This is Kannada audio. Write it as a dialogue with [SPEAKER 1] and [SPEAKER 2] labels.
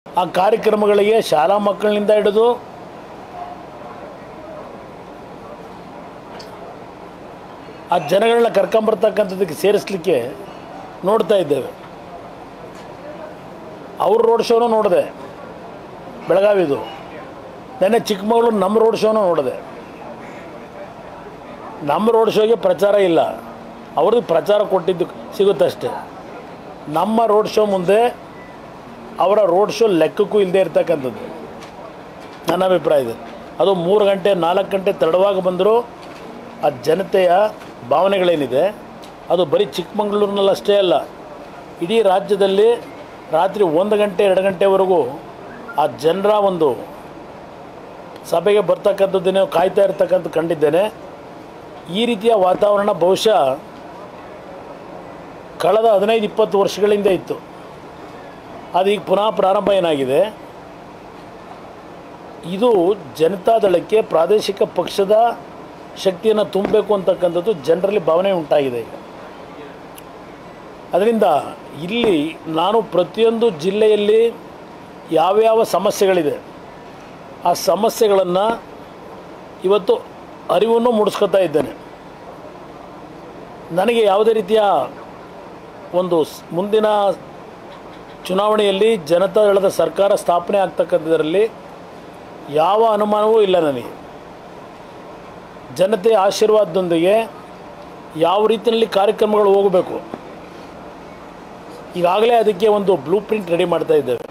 [SPEAKER 1] ಆ ಕಾರ್ಯಕ್ರಮಗಳಿಗೆ ಶಾಲಾ ಮಕ್ಕಳಿಂದ ಹಿಡಿದು ಆ ಜನಗಳನ್ನ ಕರ್ಕೊಂಬರ್ತಕ್ಕಂಥದ್ದಕ್ಕೆ ಸೇರಿಸ್ಲಿಕ್ಕೆ ನೋಡ್ತಾ ಇದ್ದೇವೆ ಅವ್ರ ರೋಡ್ ಶೋನೂ ನೋಡಿದೆ ಬೆಳಗಾವಿದು ನೆನ್ನೆ ಚಿಕ್ಕಮಗಳೂರು ನಮ್ಮ ರೋಡ್ ಶೋನೂ ನೋಡಿದೆ ನಮ್ಮ ರೋಡ್ ಶೋಗೆ ಪ್ರಚಾರ ಇಲ್ಲ ಅವ್ರದ್ದು ಪ್ರಚಾರ ಕೊಟ್ಟಿದ್ದು ಸಿಗುತ್ತಷ್ಟೆ ನಮ್ಮ ರೋಡ್ ಶೋ ಮುಂದೆ ಅವರ ರೋಡ್ ಶೋ ಲೆಕ್ಕಕ್ಕೂ ಇಲ್ಲದೆ ಇರ್ತಕ್ಕಂಥದ್ದು ನನ್ನ ಅಭಿಪ್ರಾಯದಲ್ಲಿ ಅದು ಮೂರು ಗಂಟೆ ನಾಲ್ಕು ಗಂಟೆ ತಡವಾಗಿ ಬಂದರೂ ಆ ಜನತೆಯ ಭಾವನೆಗಳೇನಿದೆ ಅದು ಬರೀ ಚಿಕ್ಕಮಗಳೂರಿನಲ್ಲಿ ಅಷ್ಟೇ ಅಲ್ಲ ಇಡೀ ರಾಜ್ಯದಲ್ಲಿ ರಾತ್ರಿ ಒಂದು ಗಂಟೆ ಎರಡು ಗಂಟೆವರೆಗೂ ಆ ಜನರ ಒಂದು ಸಭೆಗೆ ಬರ್ತಕ್ಕಂಥದ್ದನ್ನೇ ಕಾಯ್ತಾ ಇರ್ತಕ್ಕಂಥ ಕಂಡಿದ್ದೇನೆ ಈ ರೀತಿಯ ವಾತಾವರಣ ಬಹುಶಃ ಕಳೆದ ಹದಿನೈದು ಇಪ್ಪತ್ತು ವರ್ಷಗಳಿಂದ ಇತ್ತು ಅದು ಈಗ ಪುನಃ ಪ್ರಾರಂಭ ಏನಾಗಿದೆ ಇದು ಜನತಾದಳಕ್ಕೆ ಪ್ರಾದೇಶಿಕ ಪಕ್ಷದ ಶಕ್ತಿಯನ್ನು ತುಂಬಬೇಕು ಅಂತಕ್ಕಂಥದ್ದು ಜನರಲ್ಲಿ ಭಾವನೆ ಉಂಟಾಗಿದೆ ಈಗ ಅದರಿಂದ ಇಲ್ಲಿ ನಾನು ಪ್ರತಿಯೊಂದು ಜಿಲ್ಲೆಯಲ್ಲಿ ಯಾವ್ಯಾವ ಸಮಸ್ಯೆಗಳಿದೆ ಆ ಸಮಸ್ಯೆಗಳನ್ನು ಇವತ್ತು ಅರಿವನ್ನು ಮೂಡಿಸ್ಕೊತಾ ಇದ್ದೇನೆ ನನಗೆ ಯಾವುದೇ ರೀತಿಯ ಒಂದು ಸ್- ಮುಂದಿನ ಚುನಾವಣೆಯಲ್ಲಿ ಜನತಾದಳದ ಸರ್ಕಾರ ಸ್ಥಾಪನೆ ಆಗ್ತಕ್ಕಂಥದ್ರಲ್ಲಿ ಯಾವ ಅನುಮಾನವೂ ಇಲ್ಲ ನನಗೆ ಜನತೆಯ ಆಶೀರ್ವಾದದೊಂದಿಗೆ ಯಾವ ರೀತಿಯಲ್ಲಿ ಕಾರ್ಯಕ್ರಮಗಳು ಹೋಗಬೇಕು ಈಗಾಗಲೇ ಅದಕ್ಕೆ ಒಂದು ಬ್ಲೂ ಪ್ರಿಂಟ್ ರೆಡಿ ಮಾಡ್ತಾ ಇದ್ದೇವೆ